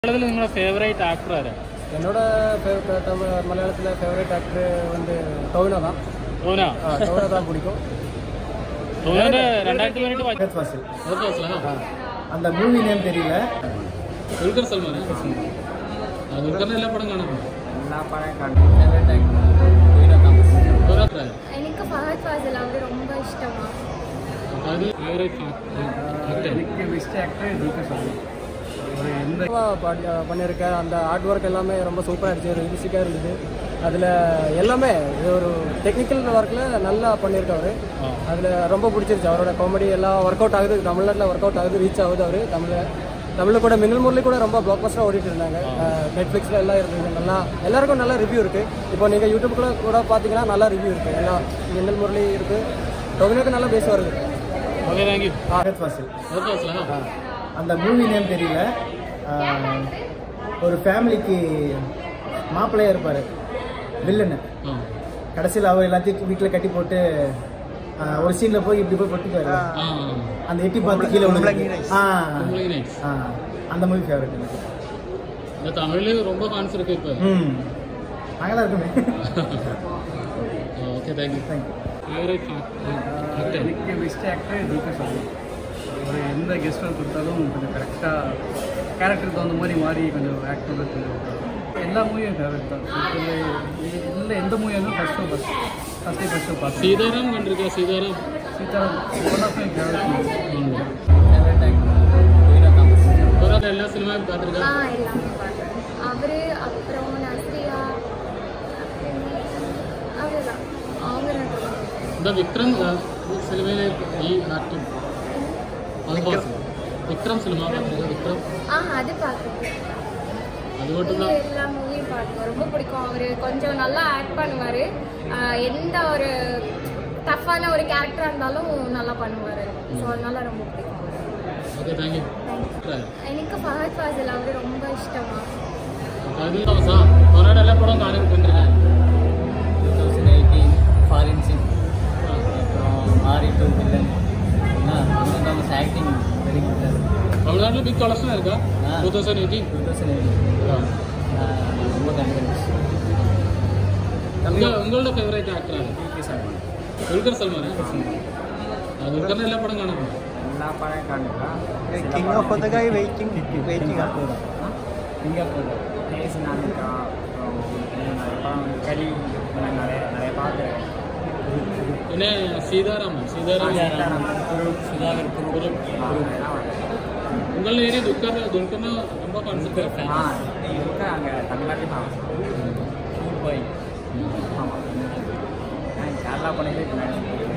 மலையாளத்தில் നിങ്ങളുടെ favourite actor ആരാ என்னோட ஃபேவரட் தமிழ் மலையாளத்தில் ஃபேவரட் ஆக்டர் வந்து டோவினோ தான் ടോന ஆ, டோவினோ தான் பிடிக்கும் ടോവിനോന്റെ രണ്ടായിരത്തി പതിനെട്ട് ஃபகத் ஃபாசில் വാ- அந்த மூவி நேம் தெரியல ദുൽഖർ സൽമാൻ ദുൽഖറിന്റെ എല്ലാ പടം കാണുന്നുണ്ട് எல்லா படம் காணும் ஃபேவரட் ஆக்டர் டோவினோ தாமஸ் ഓരോരുത്തരായ എനിക്ക് ഫഹദ് ഫാസിൽ അവർ ரொம்ப ഇഷ്ടമാണ് അത് ഫേവറേറ്റ് ആക്ടർ எனக்கு பெஸ்ட் ஆக்டர் துல்கர் சல்மான் எந்த பண்ணியிருக்கேன் அந்த ஆர்ட் ஒர்க் எல்லாமே ரொம்ப சூப்பராக இருந்துச்சு ரியலிஸ்டிக்காக இருந்தது அதில் எல்லாமே இது ஒரு டெக்னிக்கல் ஒர்க்கில் நல்லா பண்ணியிருக்காரு அதில் ரொம்ப பிடிச்சிருச்சு அவரோட காமெடி எல்லாம் ஒர்க் அவுட் ஆகுது தமிழ்நாட்டில் ஒர்க் அவுட் ஆகுது ரீச் ஆகுது அவர் தமிழில் தமிழில் கூட மின்னல் முரளி கூட ரொம்ப பிளாக் பஸ்டாக ஓடிட்டு இருந்தாங்க நெட்ஃப்ளிக்ஸில் எல்லாம் இருந்தது நல்லா எல்லாருக்கும் நல்ல ரிவ்யூ இருக்குது இப்போ நீங்கள் யூடியூப்ல கூட பார்த்தீங்கன்னா நல்லா ரிவ்யூ இருக்குது எல்லாம் மின்னல் முரளி இருக்குது டொமினோக்கு நல்லா பேச வருது okay thank you Fahadh Faasil okay அந்த மூவி நேம் தெரியல ஆஹ், ஒரு ஃபேமிலிக்கு மாப்பிள்ளையா இருப்பார் வில்லனு ആ கடைசியில் அவர் எல்லாத்தையும் வீட்டில் கட்டி போட்டு ஆஹ், ஒரு சீனில் போய் இப்படி போய் பொட்டிக்குவாரு ആ அந்த எட்டி பார்த்து கீழே விழுந்து ஆ കുമ്പളങ്ങി നൈറ്റ്സ് ஆ அந்த மூவி ஃபேவரட் எனக்கு இந்த தமிழ்ல ரொம்ப ஃபேன்ஸ் இருக்கு இப்போ ம் அங்கே தான் இருக்குமே okay thank you thank you favourite actor எனக்கு பெஸ்ட் ஆக்டர் துல்கர் சல்மான் ஒரு எந்த கெஸ்ட் ரோல் கொடுத்தாலும் கொஞ்சம் கரெக்டாக கேரக்டருக்கு தகுந்த மாதிரி மாறி கொஞ்சம் ஆக்ட் பண்ணுறது எல்லா மூவியும் ஃபேவரட் தான் இல்லை எந்த மூவியாலும் ஃபர்ஸ்ட் ஷோ ஃபர்ஸ்ட் ஃபஸ்ட்டே ஃபர்ஸ்ட் ஷோ பார்த்தேன் സീതാറാം കണ്ടിരിക്കുക Sitaram Sitaram one of my favourite ഉണ്ട്. ஃபேவரட் ஆக்டர் டோவினோ தாமஸ் ഓരോരുത്തർ എല്ലാ സിനിമയും பார்த்துருக்கா ஆ எல்லாமே பார்த்தேன் அவர் அப்புறம் நஸ்ரியா அவ்வளோதான் அவங்க ரெண்டு பேரும். എന്താ വിക്രം ആ, ഈ സിനിമയിലെ ഈ ആക്ടർ അത് പാസ് വിക്രം സിനിമ பார்த்துருக்கா விக்ரம் ஆ அது பார்த்துருக்கேன் அது மட்டும் இது தான் எல்லா மூவியும் பார்த்துருக்கேன் ரொம்ப பிடிக்கும் அவர் கொஞ்சம் நல்லா ஆக்ட் பண்ணுவார் எந்த ஒரு டஃப்பான ஒரு கேரக்டராக இருந்தாலும் நல்லா பண்ணுவார் ஸோ அதனால ரொம்ப பிடிக்கும் ഓക്കെ താങ്ക് യു എനിക്ക് ഫഹദ് ഫാസിൽ അവർ ரொம்ப ഇഷ്ടമാണ് അത് താമസാ അവരുടെ എല്ലാ പടവും കാണി കൊണ്ടിരിക്കാൻ two thousand eighteen forensic அப்புறம் ஆரி டூ villain Thomas acting very good தமிழ்நாட்டில் பிக் கலெக்ஷன் இருக்கா ஆ. Two thousand eighteen two thousand eighteen ரொம்ப கண்டிப்பாக உங்களோட ஃபேவரേറ്റ് ஆக்டராണ് ദുൽഖർ സൽമാൻ ദുൽഖറിന്റെ എല്ലാ പടം കാണുന്നുണ്ട് எல்லா படம் காணுங்களா கிங் ஆஃப் த கை வெயிட்டிங் வெயிட்டிங் சிங்கப்பூர் நேஸ் நானிகா அப்புறம் நிறைய படம் கறி நான் நிறைய நிறைய பார்க்குறேன் പിന്നെ സീതാരാമൻ സീതാരാമൻ சுதாகர் குரு. உங்கள ஏரியா துல்கர் துல்கர்னா ரொம்ப கான்செப்ட் ஃபேன் ஆ இருக்க அங்கே தமிழ்நாட்டில் பாய் ஆமாம் கேரளா பண்ணிட்டு